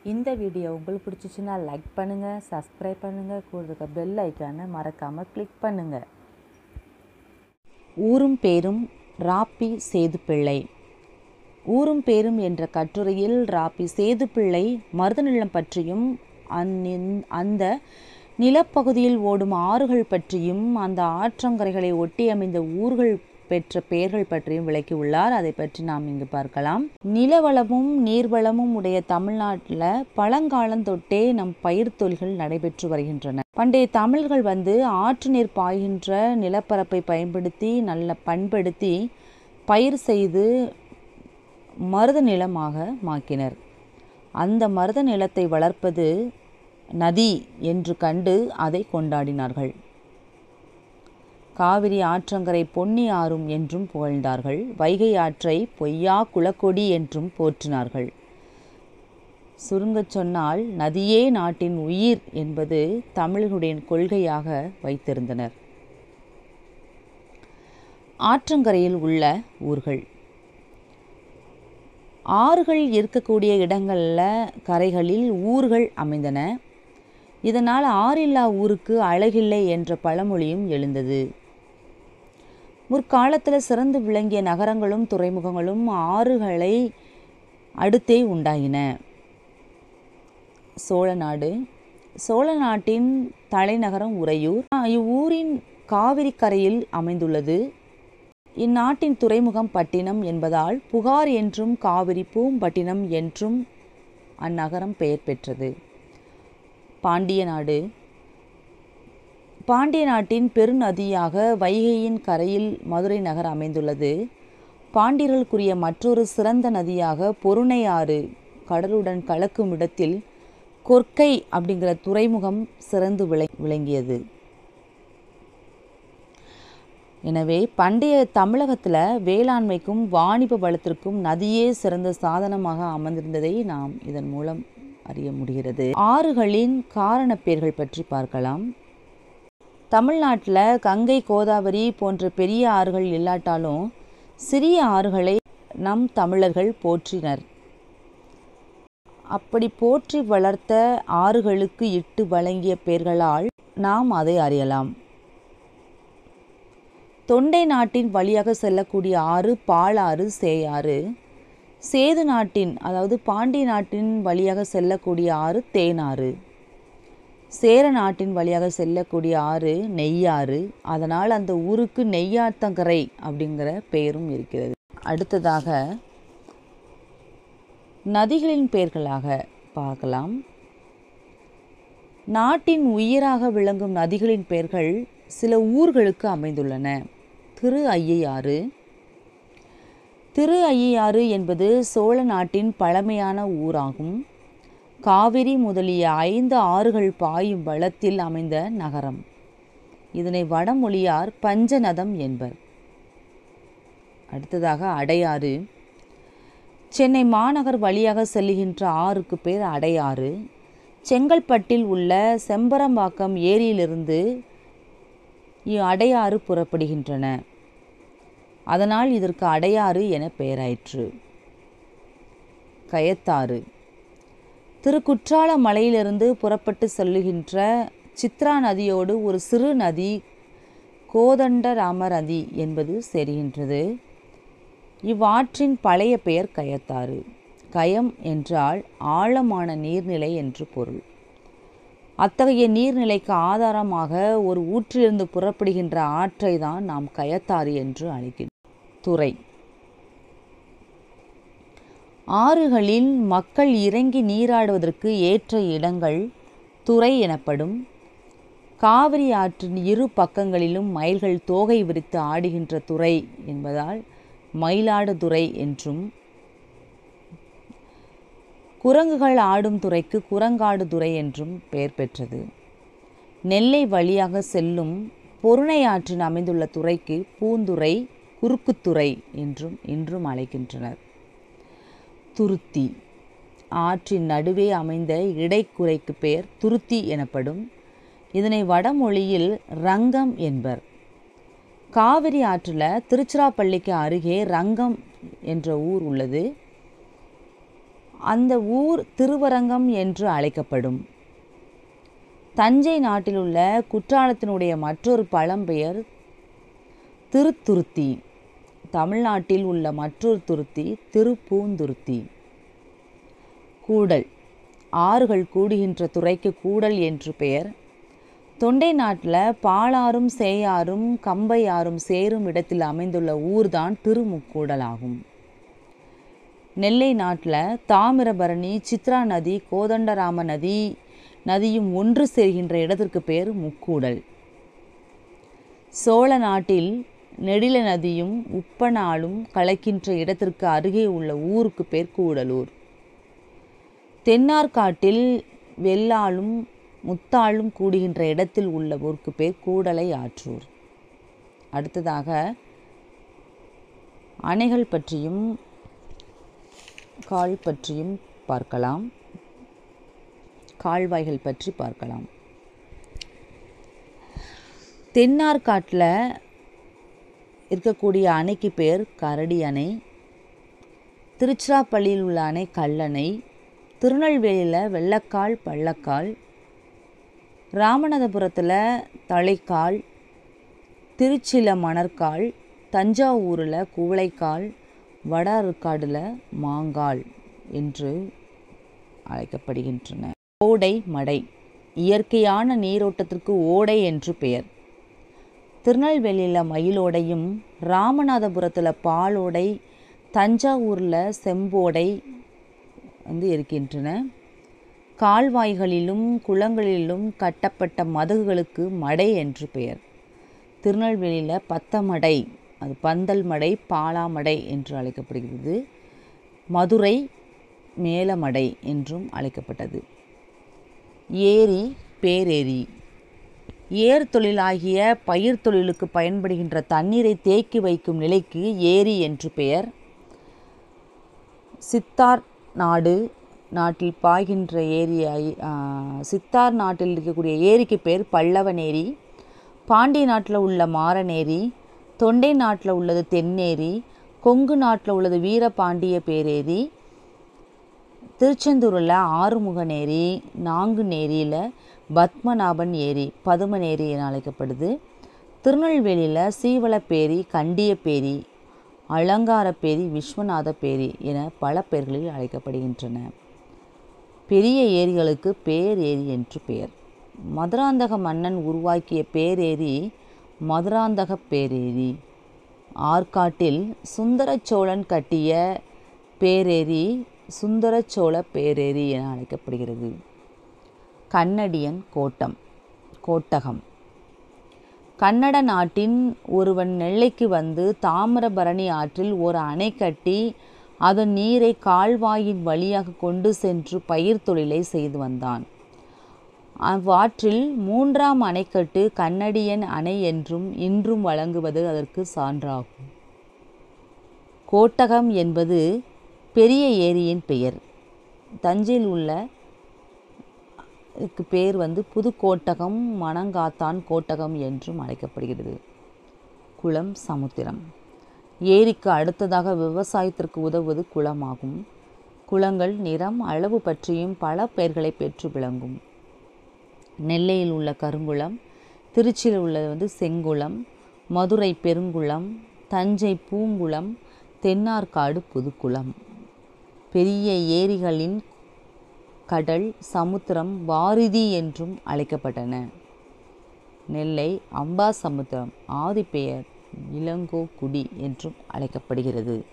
இந்த வீடியோ உங்களுக்கு பிடிச்சிச்சின்னா லைக் பண்ணுங்கள் சப்ஸ்கிரைப் பண்ணுங்கள் கூட இருக்க பெல் ஐக்கானை மறக்காமல் கிளிக் பண்ணுங்கள் ஊரும் பேரும் ராப்பி சேதுப்பிள்ளை ஊரும் பேரும் என்ற கட்டுரையில் ராப்பி சேதுப்பிள்ளை மருதநிலம் பற்றியும் அந்நின்- அந்த நிலப்பகுதியில் ஓடும் ஆறுகள் பற்றியும் அந்த ஆற்றங்கரைகளை ஒட்டி அமைந்த ஊர்கள் பெற்ற பெயர்கள் பற்றியும் விளக்கியுள்ளார் அதை பற்றி நாம் இங்கு பார்க்கலாம் நிலவளமும் நீர்வளமும் உடைய தமிழ்நாட்டில் பழங்காலந்தொட்டே நம் பயிர் தொழில்கள் நடைபெற்று வருகின்றன பண்டைய தமிழர்கள் வந்து ஆற்று நீர் பாய்கின்ற நிலப்பரப்பை பயன்படுத்தி நல்ல பண்படுத்தி பயிர் செய்து மருத நிலமாக மாக்கினர் அந்த மருத நிலத்தை வளர்ப்பது நதி என்று கண்டு அதை கொண்டாடினார்கள் காவிரி ஆற்றங்கரை பொன்னி ஆறும் என்றும் புகழ்ந்தார்கள் வைகை ஆற்றை பொய்யா குளக்கொடி என்றும் போற்றினார்கள் சுருங்கச் சொன்னால் நதியே நாட்டின் உயிர் என்பது தமிழர்களுடைய கொள்கையாக வைத்திருந்தனர் ஆற்றங்கரையில் உள்ள ஊர்கள் ஆறுகள் இருக்கக்கூடிய இடங்களில் கரைகளில் ஊர்கள் அமைந்தன இதனால் ஆறில்லா ஊருக்கு அழகில்லை என்ற பழமொழியும் எழுந்தது முற்காலத்தில் சிறந்து விளங்கிய நகரங்களும் துறைமுகங்களும் ஆறுகளை அடுத்தே உண்டாயின சோழ நாடு சோழ நாட்டின் தலைநகரம் உறையூர் இவ்வூரின் காவிரி கரையில் அமைந்துள்ளது இந்நாட்டின் துறைமுகம் பட்டினம் என்பதால் புகார் என்றும் காவிரி பூம்பட்டினம் என்றும் அந்நகரம் பெயர் பெற்றது பாண்டிய நாடு பாண்டிய நாட்டின் பெருநதியாக வைகையின் கரையில் மதுரை நகர் அமைந்துள்ளது பாண்டியர்களுக்குரிய மற்றொரு சிறந்த நதியாக பொருணை ஆறு கடலுடன் கலக்கும் இடத்தில் கொற்கை அப்படிங்கிற துறைமுகம் சிறந்து விளை விளங்கியது எனவே பண்டைய தமிழகத்தில் வேளாண்மைக்கும் வாணிப வளத்திற்கும் நதியே சிறந்த சாதனமாக அமர்ந்திருந்ததை நாம் இதன் மூலம் அறிய முடிகிறது ஆறுகளின் காரணப்பேர்கள் பற்றி பார்க்கலாம் தமிழ்நாட்டில் கங்கை கோதாவரி போன்ற பெரிய ஆறுகள் இல்லாட்டாலும் சிறிய ஆறுகளை நம் தமிழர்கள் போற்றினர் அப்படி போற்றி வளர்த்த ஆறுகளுக்கு இட்டு வழங்கிய பெயர்களால் நாம் அதை அறியலாம் தொண்டை நாட்டின் வழியாக செல்லக்கூடிய ஆறு பாலாறு சேயாறு சேது நாட்டின் அதாவது பாண்டிய நாட்டின் வழியாக செல்லக்கூடிய ஆறு தேனாறு சேர நாட்டின் வழியாக செல்லக்கூடிய ஆறு நெய்யாறு அதனால் அந்த ஊருக்கு நெய்யாத்தங்கரை அப்படிங்கிற பெயரும் இருக்கிறது அடுத்ததாக நதிகளின் பெயர்களாக பார்க்கலாம் நாட்டின் உயிராக விளங்கும் நதிகளின் பெயர்கள் சில ஊர்களுக்கு அமைந்துள்ளன திரு ஐயாறு திரு ஐயாறு என்பது சோழ நாட்டின் பழமையான ஊராகும் காவிரி முதலிய ஐந்து ஆறுகள் பாயும் வளத்தில் அமைந்த நகரம் இதனை வடமொழியார் பஞ்சநதம் என்பர் அடுத்ததாக அடையாறு சென்னை மாநகர் வழியாக செல்லுகின்ற ஆறுக்கு பேர் அடையாறு செங்கல்பட்டில் உள்ள செம்பரம்பாக்கம் ஏரியிலிருந்து அடையாறு புறப்படுகின்றன அதனால் இதற்கு அடையாறு என பெயராயிற்று கயத்தாறு திருக்குற்றால மலையிலிருந்து புறப்பட்டு செல்லுகின்ற சித்ரா நதியோடு ஒரு சிறு நதி கோதண்டராம நதி என்பது சேர்கின்றது இவ்வாற்றின் பழைய பெயர் கயத்தாறு கயம் என்றால் ஆழமான நீர்நிலை என்று பொருள் அத்தகைய நீர்நிலைக்கு ஆதாரமாக ஒரு ஊற்றிலிருந்து புறப்படுகின்ற ஆற்றை தான் நாம் கயத்தாறு என்று அழைக்கிறோம் துறை ஆறுகளில் மக்கள் இறங்கி நீராடுவதற்கு ஏற்ற இடங்கள் துறை எனப்படும் காவிரி ஆற்றின் இரு பக்கங்களிலும் மயில்கள் தோகை விரித்து ஆடுகின்ற துறை என்பதால் மயிலாடுதுறை என்றும் குரங்குகள் ஆடும் துறைக்கு குரங்காடு துறை என்றும் பெயர் பெற்றது நெல்லை வழியாக செல்லும் பொருணை ஆற்றின் அமைந்துள்ள துறைக்கு பூந்துறை குறுக்குத்துறை என்றும் இன்றும் அழைக்கின்றனர் துருத்தி ஆற்றின் நடுவே அமைந்த இடைக்குறைக்கு பெயர் துருத்தி எனப்படும் இதனை வடமொழியில் ரங்கம் என்பர் காவிரி ஆற்றில் திருச்சிராப்பள்ளிக்கு அருகே ரங்கம் என்ற ஊர் உள்ளது அந்த ஊர் திருவரங்கம் என்று அழைக்கப்படும் தஞ்சை நாட்டிலுள்ள குற்றாலத்தினுடைய மற்றொரு பழம்பெயர் திருத்துருத்தி தமிழ்நாட்டில் உள்ள மற்றொரு துருத்தி திருப்பூந்துருத்தி கூடல் ஆறுகள் கூடுகின்ற துறைக்கு கூடல் என்று பெயர் தொண்டை நாட்டில் பாலாறும் சேயாறும் கம்பையாறும் சேரும் இடத்தில் அமைந்துள்ள ஊர்தான் திருமுக்கூடல் ஆகும் நெல்லை நாட்டில் தாமிரபரணி சித்ரா நதி கோதண்டராம நதி நதியும் ஒன்று சேர்கின்ற இடத்திற்கு பேர் முக்கூடல் சோழ நாட்டில் நெடில நதியும் உப்பனாலும் கலக்கின்ற இடத்திற்கு அருகே உள்ள ஊருக்கு பேர் கூடலூர் தென்னார்காட்டில் வெள்ளாலும் முத்தாளும் கூடுகின்ற இடத்தில் உள்ள ஊருக்கு பேர் கூடலை ஆற்றூர் அடுத்ததாக அணைகள் பற்றியும் கால் பற்றியும் பார்க்கலாம் கால்வாய்கள் பற்றி பார்க்கலாம் தென்னார்காட்டில் இருக்கக்கூடிய அணைக்கு பேர் கரடி அணை திருச்சிராப்பள்ளியில் உள்ள அணை கல்லணை திருநெல்வேலியில் வெள்ளக்கால் பள்ளக்கால் ராமநாதபுரத்தில் தலைக்கால் திருச்சியில் மணற்கால் தஞ்சாவூரில் குவளைக்கால் வட ஆற்காடில் மாங்கால் என்று அழைக்கப்படுகின்றன ஓடை மடை இயற்கையான நீரோட்டத்திற்கு ஓடை என்று பெயர் திருநெல்வேலியில் மயிலோடையும் ராமநாதபுரத்தில் பாலோடை தஞ்சாவூரில் செம்போடை வந்து இருக்கின்றன கால்வாய்களிலும் குளங்களிலும் கட்டப்பட்ட மதகுகளுக்கு மடை என்று பெயர் திருநெல்வேலியில் பத்தமடை அது பந்தல் மடை பாலாமடை என்று அழைக்கப்படுகிறது மதுரை மேலமடை என்றும் அழைக்கப்பட்டது ஏரி பேரேரி ஏர் தொழிலாகிய பயிர் தொழிலுக்கு பயன்படுகின்ற தண்ணீரை தேக்கி வைக்கும் நிலைக்கு ஏரி என்று பெயர் சித்தார் நாடு நாட்டில் பாய்கின்ற ஏரி சித்தார் நாட்டில் இருக்கக்கூடிய ஏரிக்கு பேர் பல்லவனேரி பாண்டிய நாட்டில் உள்ள மாரநேரி தொண்டை நாட்டில் உள்ளது தென்னேரி கொங்கு நாட்டில் உள்ளது வீரபாண்டிய பேரேரி திருச்செந்தூரில் ஆறுமுகநேரி நாங்குநேரியில் பத்மநாபன் ஏரி பதுமநேரி என அழைக்கப்படுது திருநெல்வேலியில் சீவலப்பேரி கண்டியப்பேரி அலங்காரப்பேரி விஸ்வநாதப்பேரி என பல பெயர்களில் அழைக்கப்படுகின்றன பெரிய ஏரிகளுக்கு பேரேரி என்று பெயர் மதுராந்தக மன்னன் உருவாக்கிய பேரேரி மதுராந்தக பேரேரி ஆற்காட்டில் சுந்தர சோழன் கட்டிய பேரேரி சுந்தர சோழ பேரேரி என அழைக்கப்படுகிறது கன்னடியன் கோட்டம் கோட்டகம் கன்னட நாட்டின் ஒருவன் நெல்லைக்கு வந்து தாமிரபரணி ஆற்றில் ஒரு அணை கட்டி அதன் நீரை கால்வாயின் வழியாக கொண்டு சென்று பயிர் தொழிலை செய்து வந்தான் அவ்வாற்றில் மூன்றாம் அணைக்கட்டு கன்னடியன் அணை என்றும் இன்றும் வழங்குவது அதற்கு சான்றாகும் கோட்டகம் என்பது பெரிய ஏரியின் பெயர் தஞ்சையில் உள்ள இதுக்கு பேர் வந்து புதுக்கோட்டகம் மணங்காத்தான் கோட்டகம் என்றும் அழைக்கப்படுகிறது குளம் சமுத்திரம் ஏரிக்கு அடுத்ததாக விவசாயத்திற்கு உதவுவது குளமாகும் குளங்கள் நிறம் அளவு பற்றியும் பல பெயர்களை பெற்று விளங்கும் நெல்லையில் உள்ள கருங்குளம் திருச்சியில் உள்ளது வந்து செங்குளம் மதுரை பெருங்குளம் தஞ்சை பூங்குளம் தென்னார்காடு புதுக்குளம் பெரிய ஏரிகளின் கடல் சமுத்திரம் வாரிதி என்றும் அழைக்கப்பட்டன நெல்லை அம்பாசமுத்திரம் ஆதிப்பெயர் இளங்கோகுடி என்றும் அழைக்கப்படுகிறது